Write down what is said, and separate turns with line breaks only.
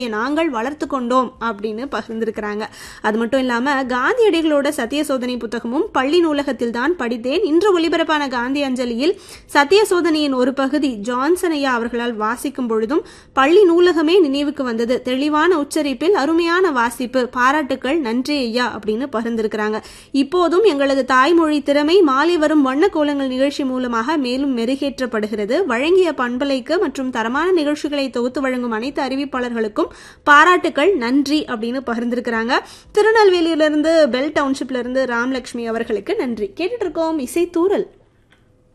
நாங்கள் வளர்த்து கொண்டோம் அப்படின்னு பகிர்ந்திருக்கிறாங்க அது மட்டும் இல்லாம காந்தியடிகளோட சத்திய சோதனை புத்தகமும் பள்ளி நூலகத்தில் தான் படித்தேன் இன்று ஒலிபரப்பான காந்தி அஞ்சலியில் சத்திய சோதனையின் ஒரு பகுதி ஜான்சன் ஐயா அவர்களால் வாசிக்கும் பொழுதும் பள்ளி நூலகமே நினைவுக்கு வந்தது தெளிவான உச்சரிப்பில் அருமையான வாசிப்பு பாராட்டுக்கள் நன்றி ஐயா அப்படின்னு பகிர்ந்திருக்கிறாங்க இப்போதும் எங்களது தாய்மொழி திறமை மாலை வரும் வண்ண கோலங்கள் நிகழ்ச்சி மூலமாக மேலும் மெருகேற்றப்படுகிறது வழங்கிய பண்பலைக்கு மற்றும் தரமான நிகழ்ச்சிகளை தொகுத்து வழங்கும் அனைத்து அறிவிப்பாளர்களுக்கும் பாராட்டுக்கள் நன்றி அப்படின்னு பகிர்ந்திருக்கிறாங்க திருநெல்வேலியிலிருந்து பெல் டவுன்ஷிப்ல இருந்து ராமலட்சுமி அவர்களுக்கு நன்றி கேட்டுட்டு இருக்கோம் இசை தூரல்